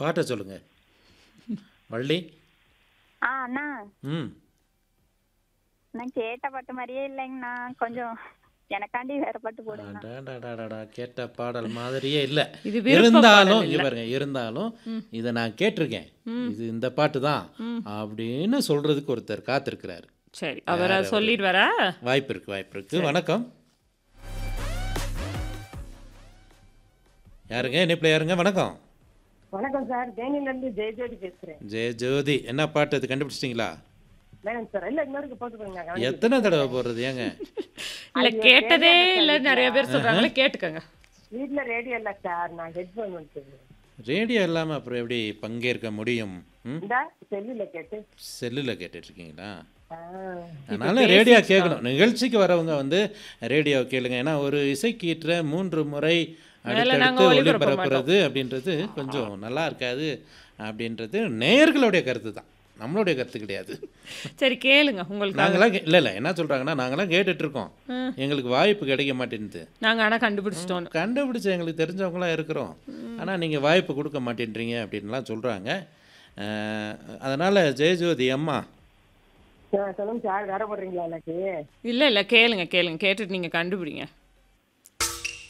பாட்டை சொல்லுங்க வள்ளி ஆ அண்ணா ம் நான் கேட்ட பாட்டு மாதிரியே இல்லைங்கண்ணா கொஞ்சம் எனக்காண்டி வேற பாட்டு போடுங்கண்ணா அடாடாடாடா, கேட்ட பாடல் மாதிரியே இல்லை இது விருப்ப இருந்தாலும் பாடல் இங்க இல்ல. பாருங்க இருந்தாலும் இதை நான் கேட்டிருக்கேன் இது இந்த பாட்டு தான் அப்படின்னு சொல்றதுக்கு ஒருத்தர் காத்திருக்கிறாரு சரி அவரை சொல்லிடுவாரா வாய்ப்பு இருக்கு வாய்ப்பு இருக்கு வணக்கம் யாருங்க இணைப்பில் யாருங்க வணக்கம் வணக்கம் சார் தேனியில இருந்து ஜெயஜோதி பேசுறேன் ஜெய ஜோதி என்ன பாட்டு அது கண்டுபிடிச்சிட்டிங்களா வேணும் சார் இல்ல இன்னொருக்கு போட்டுக்கோங்க எத்தனை தடவை போடுறது ஏங்க இல்ல கேட்டதே இல்ல நிறைய பேர் சொல்றாங்களே கேட்டுக்கங்க வீட்ல ரேடியோ இல்ல சார் நான் ஹெட்ஃபோன் வச்சிருக்கேன் ரேடியோ இல்லாமல் அப்புறம் எப்படி பங்கேற்க முடியும் ம் இந்த செல்லுல கேட்டு செல்லில் கேட்டுட்ருக்கீங்களா ஆ, அதனால ரேடியோ கேட்கணும் நிகழ்ச்சிக்கு வரவங்க வந்து ரேடியோ கேளுங்க ஏன்னா ஒரு இசைக்கீற்ற மூன்று முறை நாங்க அடுத்தடுத்து ஒளிபரப்ப ஒளிபரப்புறது அப்படின்றது கொஞ்சம் நல்லா இருக்காது அப்படின்றது நேயர்களுடைய கருத்து தான் நம்மளுடைய கருத்து கிடையாது சரி கேளுங்க உங்களுக்கு நாங்களாம் கே- இல்ல இல்ல என்ன சொல்றாங்கன்னா நாங்களாம் கேட்டுட்டு இருக்கோம் எங்களுக்கு வாய்ப்பு கிடைக்க மாட்டேங்குது நாங்க ஆனா கண்டுபிடிச்சிட்டோம் கண்டுபிடிச்ச எங்களுக்கு தெரிஞ்சவங்களாம் இருக்கிறோம் ஆனா நீங்க வாய்ப்பு கொடுக்க மாட்டேன்றீங்க அப்படின்லாம் சொல்றாங்க அஹ், அதனால ஜெயஜோதி அம்மா ஆ, சொல்லுங்க சார் வேற போடுறீங்களா எனக்கு இல்ல இல்ல கேளுங்க கேளுங்க கேட்டுட்டு நீங்க கண்டுபிடிங்க